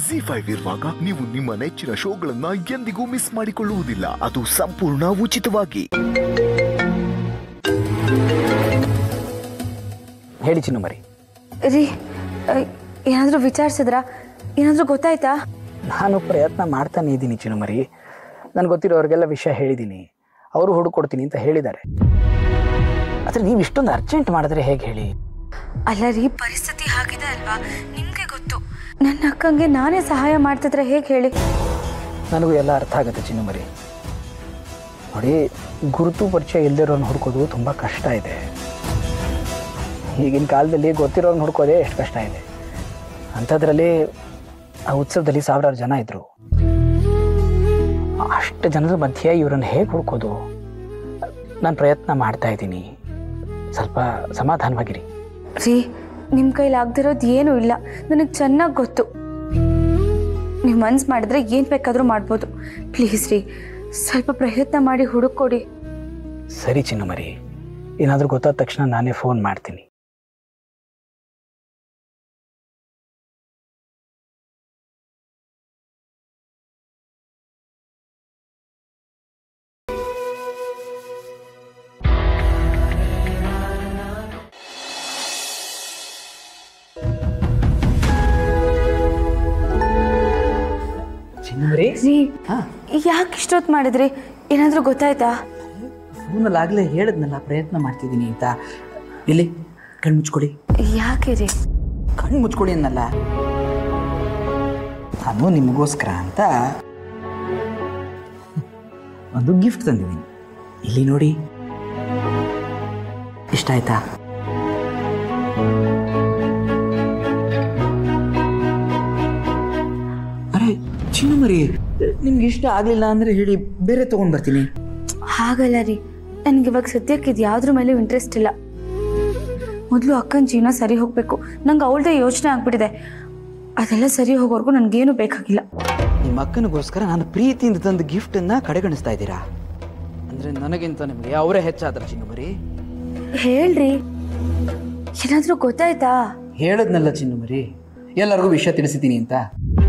G five ಇರುವಾಗ ನೀವು ನಿಮ್ಮ ನೆಚ್ಚಿನ ಶೋಗಳನ್ನ ಎಂದಿಗೂ ಮಿಸ್ ಮಾಡಿಕೊಳ್ಳುವುದಿಲ್ಲ ಅದು ಸಂಪೂರ್ಣ ಉಚಿತವಾಗಿ ಹೇಳಿ ಚಿನ್ನು ಮರಿ ರೀ ಏನಾದರೂ ವಿಚಾರಿಸಿದ್ರಾ ಏನಾದರೂ ಗೊತ್ತಾಯ್ತಾ ನಾನು ಪ್ರಯತ್ನ ಮಾಡ್ತಾನೆ ಇದ್ದೀನಿ ಚಿನ್ನು ಮರಿ ನನಗೆ ಗೊತ್ತಿರೋರಿಗೆಲ್ಲ ವಿಷಯ ಹೇಳಿದ್ದೀನಿ ಅವರು ಹುಡುಕೊಡ್ತೀನಿ ಅಂತ ಹೇಳಿದ್ದಾರೆ ಆದರೆ ನೀವು ಇಷ್ಟೊಂದು ಅರ್ಜೆಂಟ್ ಮಾಡಿದ್ರೆ ಹೇಗೆ ಹೇಳಿ ಅಲ್ಲ ರೀ ಪರಿಸ್ಥಿತಿ ಹಾಗಿದೆ ಅಲ್ವಾ ನಿಮಗೆ ಗೊತ್ತು ನನ್ನ ಅಕ್ಕಂಗೆ ನಾನೇ ಸಹಾಯ ಮಾಡ್ತಿದ್ರೆ ಹೇಗೆ ಹೇಳಿ ನನಗೂ ಎಲ್ಲ ಅರ್ಥ ಆಗುತ್ತೆ ಚಿನ್ನು ಮರಿ ನೋಡಿ ಗುರುತು ಪರಿಚಯ ಇಲ್ದಿರೋನ್ ಹುಡ್ಕೋದು ತುಂಬ ಕಷ್ಟ ಇದೆ ಈಗಿನ ಕಾಲದಲ್ಲಿ ಗೊತ್ತಿರೋರ್ನ ಹುಡ್ಕೋದೇ ಎಷ್ಟು ಕಷ್ಟ ಇದೆ ಅಂಥದ್ರಲ್ಲಿ ಆ ಉತ್ಸವದಲ್ಲಿ ಸಾವಿರಾರು ಜನ ಇದ್ರು ಅಷ್ಟು ಜನರ ಮಧ್ಯೆ ಇವರನ್ನು ಹೇಗೆ ಹುಡ್ಕೋದು ನಾನು ಪ್ರಯತ್ನ ಮಾಡ್ತಾ ಇದ್ದೀನಿ ಸ್ವಲ್ಪ ಸಮಾಧಾನವಾಗಿರಿ ರೀ ನಿಮ್ಮ ಕೈಲಿ ಆಗ್ದಿರೋದು ಏನೂ ಇಲ್ಲ ನನಗೆ ಚೆನ್ನಾಗಿ ಗೊತ್ತು ನೀವು ಮನ್ಸು ಮಾಡಿದ್ರೆ ಏನು ಬೇಕಾದರೂ ಮಾಡ್ಬೋದು ಪ್ಲೀಸ್ ರೀ ಸ್ವಲ್ಪ ಪ್ರಯತ್ನ ಮಾಡಿ ಹುಡುಕೊಡಿ ಸರಿ ಚಿನ್ನು ಮರಿ ಏನಾದರೂ ಗೊತ್ತಾದ ತಕ್ಷಣ ನಾನೇ ಫೋನ್ ಮಾಡ್ತೀನಿ ಚಿನ್ನು ಮರಿ ರೀ ಹಾಂ ಯಾಕೆ ಇಷ್ಟೊತ್ತು ಮಾಡಿದ್ರಿ ಏನಾದರೂ ಗೊತ್ತಾಯ್ತಾ ಫೋನಲ್ಲಿ ಆಗಲೇ ಹೇಳಿದ್ನಲ್ಲ ಪ್ರಯತ್ನ ಮಾಡ್ತಿದ್ದೀನಿ ಅಂತ ಇಲ್ಲಿ ಕಣ್ಣು ಮುಚ್ಕೊಳ್ಳಿ ಯಾಕೆ ರೀ ಕಣ್ಣು ಮುಚ್ಕೊಳ್ಳಿ ಅನ್ನಲ್ಲ ನಾನು ನಿಮಗೋಸ್ಕರ ಅಂತ ಒಂದು ಗಿಫ್ಟ್ ತಂದಿದ್ದೀನಿ ಇಲ್ಲಿ ನೋಡಿ ಇಷ್ಟ ಆಯ್ತಾ ಅರೆ ಚಿನ್ನ ಮರಿ ನಿಮ್ಗೆ ಇಷ್ಟ ಆಗಲಿಲ್ಲ ಅಂದರೆ ಹೇಳಿ ಬೇರೆ ತೊಗೊಂಡು ಬರ್ತೀನಿ ಹಾಗಲ್ಲ ರೀ ನನಗೆ ಇವಾಗ ಸದ್ಯಕ್ಕೆ ಇದು ಯಾವ್ದ್ರ ಮೇಲೂ ಇಂಟ್ರೆಸ್ಟ್ ಇಲ್ಲ ಮೊದಲು ಅಕ್ಕನ ಜೀವನ ಸರಿ ಹೋಗಬೇಕು ನಂಗೆ ಅವಳದೇ ಯೋಚನೆ ಆಗ್ಬಿಟ್ಟಿದೆ ಅದೆಲ್ಲ ಸರಿ ಹೋಗೋವರೆಗೂ ನನಗೇನು ಬೇಕಾಗಿಲ್ಲ ನಿಮ್ಮ ಅಕ್ಕನಿಗೋಸ್ಕರ ನಾನು ಪ್ರೀತಿಯಿಂದ ತಂದ ಗಿಫ್ಟನ್ನ ಕಡೆಗಣಿಸ್ತಾ ಇದ್ದೀರಾ ಅಂದರೆ ನನಗಿಂತ ನಿಮಗೆ ಅವರೇ ಹೆಚ್ಚಾದ್ರ ಚಿನ್ನಮರಿ ಹೇಳ್ರಿ ಏನಾದರೂ ಗೊತ್ತಾಯ್ತಾ ಹೇಳದ್ನಲ್ಲ ಚಿನ್ನಮರಿ ಎಲ್ಲರಿಗೂ ವಿಷಯ ತಿಳಿಸಿದ್ದೀನಿ ಅಂತ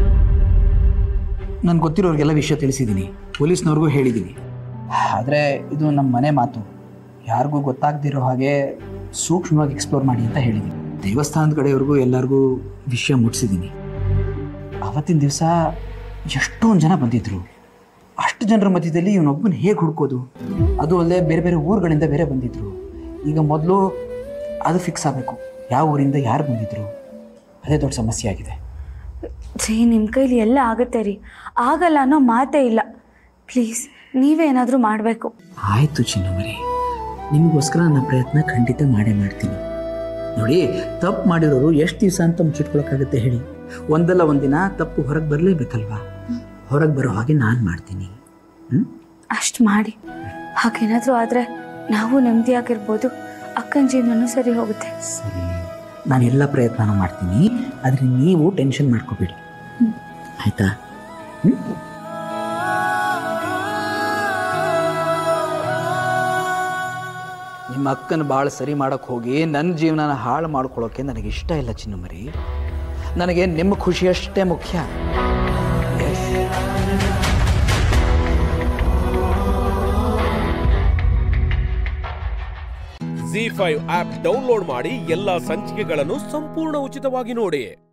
ನನ್ಗೆ ಗೊತ್ತಿರೋರಿಗೆಲ್ಲ ವಿಷಯ ತಿಳಿಸಿದ್ದೀನಿ ಪೊಲೀಸ್ನವ್ರಿಗೂ ಹೇಳಿದ್ದೀನಿ ಆದರೆ ಇದು ನಮ್ಮ ಮನೆ ಮಾತು ಯಾರಿಗೂ ಗೊತ್ತಾಗದಿರೋ ಹಾಗೆ ಸೂಕ್ಷ್ಮವಾಗಿ ಎಕ್ಸ್ಪ್ಲೋರ್ ಮಾಡಿ ಅಂತ ಹೇಳಿದ್ದೀನಿ ದೇವಸ್ಥಾನದ ಕಡೆಯವ್ರಿಗೂ ಎಲ್ಲರಿಗೂ ವಿಷಯ ಮುಟ್ಟಿಸಿದ್ದೀನಿ ಅವತ್ತಿನ ದಿವಸ ಎಷ್ಟೊಂದು ಜನ ಬಂದಿದ್ರು ಅಷ್ಟು ಜನರ ಮಧ್ಯದಲ್ಲಿ ಇವನೊಬ್ಬನ ಹೇಗೆ ಹುಡ್ಕೋದು ಅದು ಅಲ್ಲದೆ ಬೇರೆ ಬೇರೆ ಊರುಗಳಿಂದ ಬೇರೆ ಬಂದಿದ್ರು ಈಗ ಮೊದಲು ಅದು ಫಿಕ್ಸ್ ಆಗಬೇಕು ಯಾವ ಊರಿಂದ ಯಾರು ಬಂದಿದ್ರು ಅದೇ ದೊಡ್ಡ ಸಮಸ್ಯೆ ಆಗಿದೆ ರೀ ನಿಮ್ಮ ಕೈಲಿ ಎಲ್ಲ ಆಗುತ್ತೆ ರೀ ಆಗಲ್ಲ ಅನ್ನೋ ಮಾತೇ ಇಲ್ಲ ಪ್ಲೀಸ್ ನೀವೇ ಏನಾದರೂ ಮಾಡಬೇಕು ಆಯಿತು ಚಿನ್ನಮರಿ ನಿಮಗೋಸ್ಕರ ನನ್ನ ಪ್ರಯತ್ನ ಖಂಡಿತ ಮಾಡೇ ಮಾಡ್ತೀನಿ ನೋಡಿ ತಪ್ಪು ಮಾಡಿರೋರು ಎಷ್ಟು ದಿವಸ ಅಂತ ಮುಚ್ಚಿಟ್ಕೊಳಕ್ಕಾಗುತ್ತೆ ಹೇಳಿ ಒಂದಲ್ಲ ಒಂದಿನ ತಪ್ಪು ಹೊರಗೆ ಬರಲೇಬೇಕಲ್ವಾ ಹೊರಗೆ ಬರೋ ಹಾಗೆ ನಾನು ಮಾಡ್ತೀನಿ ಹ್ಞೂ ಅಷ್ಟು ಮಾಡಿ ಹಾಗೇನಾದರೂ ಆದರೆ ನಾವು ನೆಮ್ಮದಿಯಾಗಿರ್ಬೋದು ಅಕ್ಕನ ಜೀವನನೂ ಸರಿ ಹೋಗುತ್ತೆ ಸರಿ ನಾನು ಎಲ್ಲ ಪ್ರಯತ್ನನೂ ಮಾಡ್ತೀನಿ ಆದರೆ ನೀವು ಟೆನ್ಷನ್ ಮಾಡ್ಕೋಬೇಡಿ ಆಯಿತಾ ಹ್ಞೂ ನಿಮ್ಮ ಅಕ್ಕನ ಭಾಳ ಸರಿ ಮಾಡೋಕ್ಕೆ ಹೋಗಿ ನನ್ನ ಜೀವನನ ಹಾಳು ಮಾಡ್ಕೊಳ್ಳೋಕೆ ನನಗೆ ಇಷ್ಟ ಇಲ್ಲ ಚಿನ್ನಮರಿ ನನಗೆ ನಿಮ್ಮ ಖುಷಿಯಷ್ಟೇ ಮುಖ್ಯ Yes. Zee five app download ಮಾಡಿ ಎಲ್ಲಾ ಸಂಚಿಕೆಗಳನ್ನು ಸಂಪೂರ್ಣ ಉಚಿತವಾಗಿ ನೋಡಿ